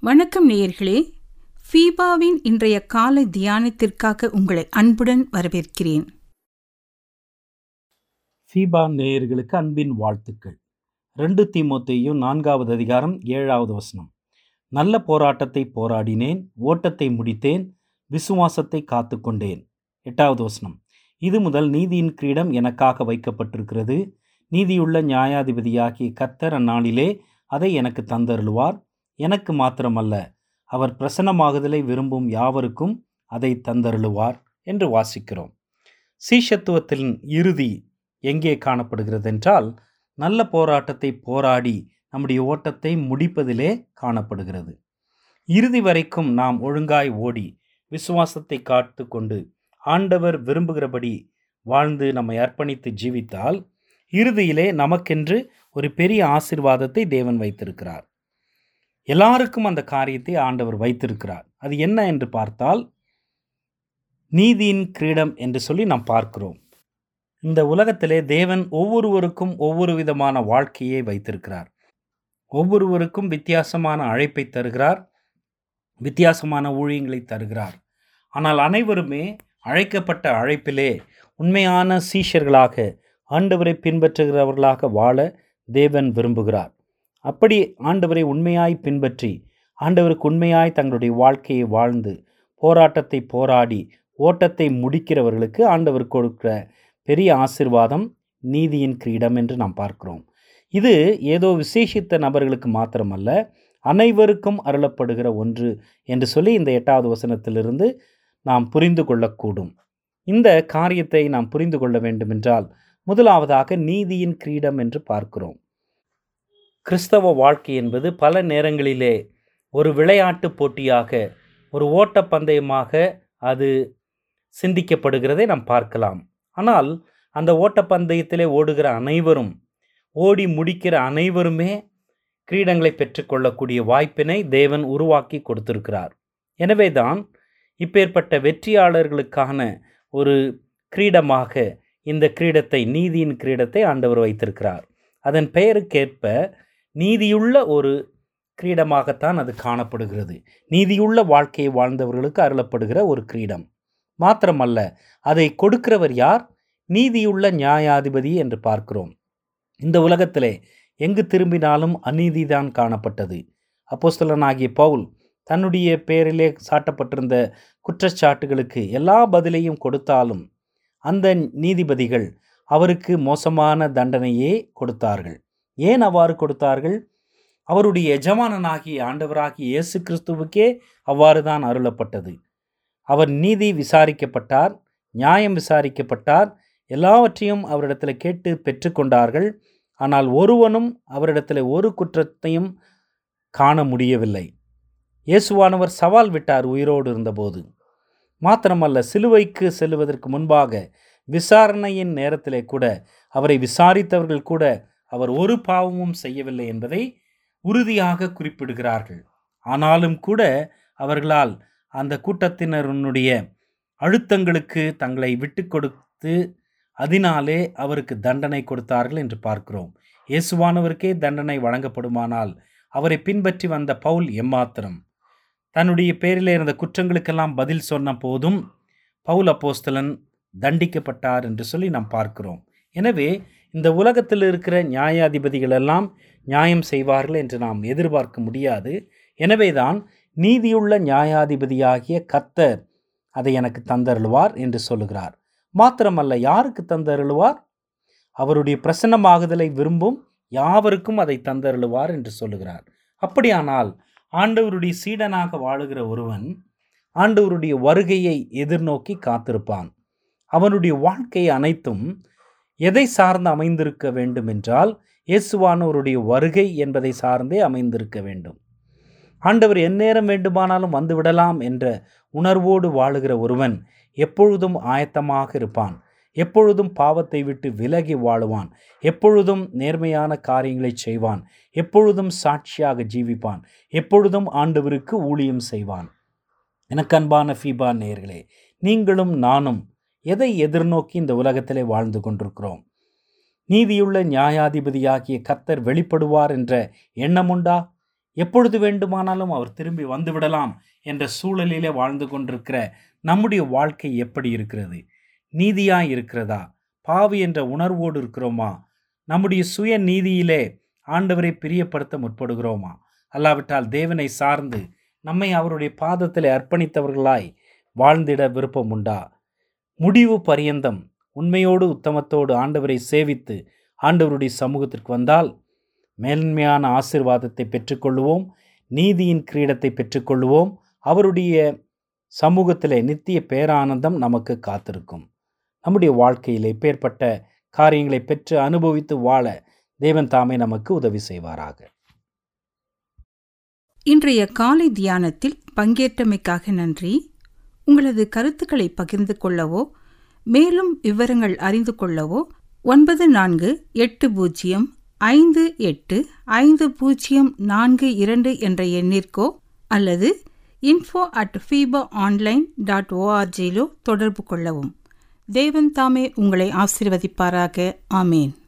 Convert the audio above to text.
வணக்கம் நேயர்களே ஃபீபாவின் இன்றைய காலை தியானத்திற்காக உங்களை அன்புடன் வரவேற்கிறேன் ஃபீபா நேயர்களுக்கு அன்பின் வாழ்த்துக்கள் ரெண்டு தீமோத்தேயும் நான்காவது அதிகாரம் ஏழாவது வசனம் நல்ல போராட்டத்தை போராடினேன் ஓட்டத்தை முடித்தேன் விசுவாசத்தை காத்துக்கொண்டேன் எட்டாவது வசனம் இது முதல் நீதியின் கிரீடம் எனக்காக வைக்கப்பட்டிருக்கிறது நீதியுள்ள நியாயாதிபதியாகிய கர்த்தர் அந்நாளிலே அதை எனக்கு தந்தருளுவார் எனக்கு மாத்திரமல்ல அவர் பிரசன்னமாகுதலை விரும்பும் யாவருக்கும் அதை தந்தருளுவார் என்று வாசிக்கிறோம் சீஷத்துவத்தின் இறுதி எங்கே காணப்படுகிறது என்றால் நல்ல போராட்டத்தை போராடி நம்முடைய ஓட்டத்தை முடிப்பதிலே காணப்படுகிறது இறுதி வரைக்கும் நாம் ஒழுங்காய் ஓடி விசுவாசத்தை காத்து கொண்டு ஆண்டவர் விரும்புகிறபடி வாழ்ந்து நம்மை அர்ப்பணித்து ஜீவித்தால் இறுதியிலே நமக்கென்று ஒரு பெரிய ஆசிர்வாதத்தை தேவன் வைத்திருக்கிறார் எல்லாருக்கும் அந்த காரியத்தை ஆண்டவர் வைத்திருக்கிறார் அது என்ன என்று பார்த்தால் நீதியின் கிரீடம் என்று சொல்லி நாம் பார்க்கிறோம் இந்த உலகத்திலே தேவன் ஒவ்வொருவருக்கும் ஒவ்வொரு விதமான வாழ்க்கையை வைத்திருக்கிறார் ஒவ்வொருவருக்கும் வித்தியாசமான அழைப்பை தருகிறார் வித்தியாசமான ஊழியங்களை தருகிறார் ஆனால் அனைவருமே அழைக்கப்பட்ட அழைப்பிலே உண்மையான சீஷர்களாக ஆண்டவரை பின்பற்றுகிறவர்களாக வாழ தேவன் விரும்புகிறார் அப்படி ஆண்டவரை உண்மையாய் பின்பற்றி ஆண்டவருக்கு உண்மையாய் தங்களுடைய வாழ்க்கையை வாழ்ந்து போராட்டத்தை போராடி ஓட்டத்தை முடிக்கிறவர்களுக்கு ஆண்டவர் கொடுக்கிற பெரிய ஆசிர்வாதம் நீதியின் கிரீடம் என்று நாம் பார்க்கிறோம் இது ஏதோ விசேஷித்த நபர்களுக்கு மாத்திரமல்ல அனைவருக்கும் அருளப்படுகிற ஒன்று என்று சொல்லி இந்த எட்டாவது வசனத்திலிருந்து நாம் புரிந்து கொள்ளக்கூடும் இந்த காரியத்தை நாம் புரிந்து கொள்ள வேண்டுமென்றால் முதலாவதாக நீதியின் கிரீடம் என்று பார்க்கிறோம் கிறிஸ்தவ வாழ்க்கை என்பது பல நேரங்களிலே ஒரு விளையாட்டு போட்டியாக ஒரு ஓட்டப்பந்தயமாக அது சிந்திக்கப்படுகிறதை நாம் பார்க்கலாம் ஆனால் அந்த ஓட்டப்பந்தயத்திலே ஓடுகிற அனைவரும் ஓடி முடிக்கிற அனைவருமே கிரீடங்களை பெற்றுக்கொள்ளக்கூடிய வாய்ப்பினை தேவன் உருவாக்கி கொடுத்திருக்கிறார் எனவே தான் இப்பேற்பட்ட வெற்றியாளர்களுக்கான ஒரு கிரீடமாக இந்த கிரீடத்தை நீதியின் கிரீடத்தை ஆண்டவர் வைத்திருக்கிறார் அதன் பெயருக்கேற்ப நீதியுள்ள ஒரு கிரீடமாகத்தான் அது காணப்படுகிறது நீதியுள்ள வாழ்க்கையை வாழ்ந்தவர்களுக்கு அருளப்படுகிற ஒரு கிரீடம் மாத்திரமல்ல அதை கொடுக்கிறவர் யார் நீதியுள்ள நியாயாதிபதி என்று பார்க்கிறோம் இந்த உலகத்திலே எங்கு திரும்பினாலும் அநீதிதான் காணப்பட்டது அப்போஸ்தலனாகிய பவுல் தன்னுடைய பேரிலே சாட்டப்பட்டிருந்த குற்றச்சாட்டுகளுக்கு எல்லா பதிலையும் கொடுத்தாலும் அந்த நீதிபதிகள் அவருக்கு மோசமான தண்டனையே கொடுத்தார்கள் ஏன் அவ்வாறு கொடுத்தார்கள் அவருடைய எஜமானனாகிய ஆண்டவராகிய இயேசு கிறிஸ்துவுக்கே அவ்வாறு தான் அருளப்பட்டது அவர் நீதி விசாரிக்கப்பட்டார் நியாயம் விசாரிக்கப்பட்டார் எல்லாவற்றையும் அவரிடத்தில் கேட்டு பெற்றுக்கொண்டார்கள் ஆனால் ஒருவனும் அவரிடத்தில் ஒரு குற்றத்தையும் காண முடியவில்லை இயேசுவானவர் சவால் விட்டார் உயிரோடு இருந்தபோது மாத்திரமல்ல சிலுவைக்கு செல்லுவதற்கு முன்பாக விசாரணையின் நேரத்திலே கூட அவரை விசாரித்தவர்கள் கூட அவர் ஒரு பாவமும் செய்யவில்லை என்பதை உறுதியாக குறிப்பிடுகிறார்கள் ஆனாலும் கூட அவர்களால் அந்த கூட்டத்தினருடைய அழுத்தங்களுக்கு தங்களை விட்டு கொடுத்து அதனாலே அவருக்கு தண்டனை கொடுத்தார்கள் என்று பார்க்கிறோம் இயேசுவானவருக்கே தண்டனை வழங்கப்படுமானால் அவரை பின்பற்றி வந்த பவுல் எம்மாத்திரம் தன்னுடைய பேரில் இருந்த குற்றங்களுக்கெல்லாம் பதில் சொன்ன போதும் பவுல் அப்போஸ்தலன் தண்டிக்கப்பட்டார் என்று சொல்லி நாம் பார்க்கிறோம் எனவே இந்த உலகத்தில் இருக்கிற நியாயாதிபதிகள் எல்லாம் நியாயம் செய்வார்கள் என்று நாம் எதிர்பார்க்க முடியாது எனவேதான் நீதியுள்ள நியாயாதிபதியாகிய கர்த்தர் அதை எனக்கு தந்தருளுவார் என்று சொல்லுகிறார் மாத்திரமல்ல யாருக்கு தந்தருளுவார் அவருடைய பிரசன்னமாகுதலை விரும்பும் யாவருக்கும் அதை தந்தருளுவார் என்று சொல்லுகிறார் அப்படியானால் ஆண்டவருடைய சீடனாக வாழுகிற ஒருவன் ஆண்டவருடைய வருகையை எதிர்நோக்கி காத்திருப்பான் அவனுடைய வாழ்க்கை அனைத்தும் எதை சார்ந்து அமைந்திருக்க வேண்டும் என்றால் இயேசுவானவருடைய வருகை என்பதை சார்ந்தே அமைந்திருக்க வேண்டும் ஆண்டவர் எந்நேரம் வேண்டுமானாலும் வந்துவிடலாம் என்ற உணர்வோடு வாழுகிற ஒருவன் எப்பொழுதும் ஆயத்தமாக இருப்பான் எப்பொழுதும் பாவத்தை விட்டு விலகி வாழுவான் எப்பொழுதும் நேர்மையான காரியங்களை செய்வான் எப்பொழுதும் சாட்சியாக ஜீவிப்பான் எப்பொழுதும் ஆண்டவருக்கு ஊழியம் செய்வான் எனக்கு அன்பான ஃபீபா நேர்களே நீங்களும் நானும் எதை எதிர்நோக்கி இந்த உலகத்திலே வாழ்ந்து கொண்டிருக்கிறோம் நீதியுள்ள நியாயாதிபதியாகிய கர்த்தர் வெளிப்படுவார் என்ற எண்ணமுண்டா எப்பொழுது வேண்டுமானாலும் அவர் திரும்பி வந்துவிடலாம் என்ற சூழலிலே வாழ்ந்து கொண்டிருக்கிற நம்முடைய வாழ்க்கை எப்படி இருக்கிறது நீதியாய் இருக்கிறதா பாவி என்ற உணர்வோடு இருக்கிறோமா நம்முடைய சுய நீதியிலே ஆண்டவரை பிரியப்படுத்த முற்படுகிறோமா அல்லாவிட்டால் தேவனை சார்ந்து நம்மை அவருடைய பாதத்தில் அர்ப்பணித்தவர்களாய் வாழ்ந்திட விருப்பம் உண்டா முடிவு பரியந்தம் உண்மையோடு உத்தமத்தோடு ஆண்டவரை சேவித்து ஆண்டவருடைய சமூகத்திற்கு வந்தால் மேன்மையான ஆசிர்வாதத்தை பெற்றுக்கொள்வோம் நீதியின் கிரீடத்தை பெற்றுக்கொள்வோம் அவருடைய சமூகத்திலே நித்திய பேரானந்தம் நமக்கு காத்திருக்கும் நம்முடைய வாழ்க்கையில் இப்பேற்பட்ட காரியங்களை பெற்று அனுபவித்து வாழ தேவன் தாமே நமக்கு உதவி செய்வாராக இன்றைய காலை தியானத்தில் பங்கேற்றமைக்காக நன்றி உங்களது கருத்துக்களை பகிர்ந்து கொள்ளவோ மேலும் விவரங்கள் அறிந்து கொள்ளவோ ஒன்பது நான்கு எட்டு பூஜ்ஜியம் ஐந்து எட்டு ஐந்து பூஜ்ஜியம் நான்கு இரண்டு என்ற எண்ணிற்கோ அல்லது info at FIBA online dot ஓஆர்ஜியிலோ தொடர்பு கொள்ளவும் தேவன் தாமே உங்களை ஆசிர்வதிப்பாராக ஆமேன்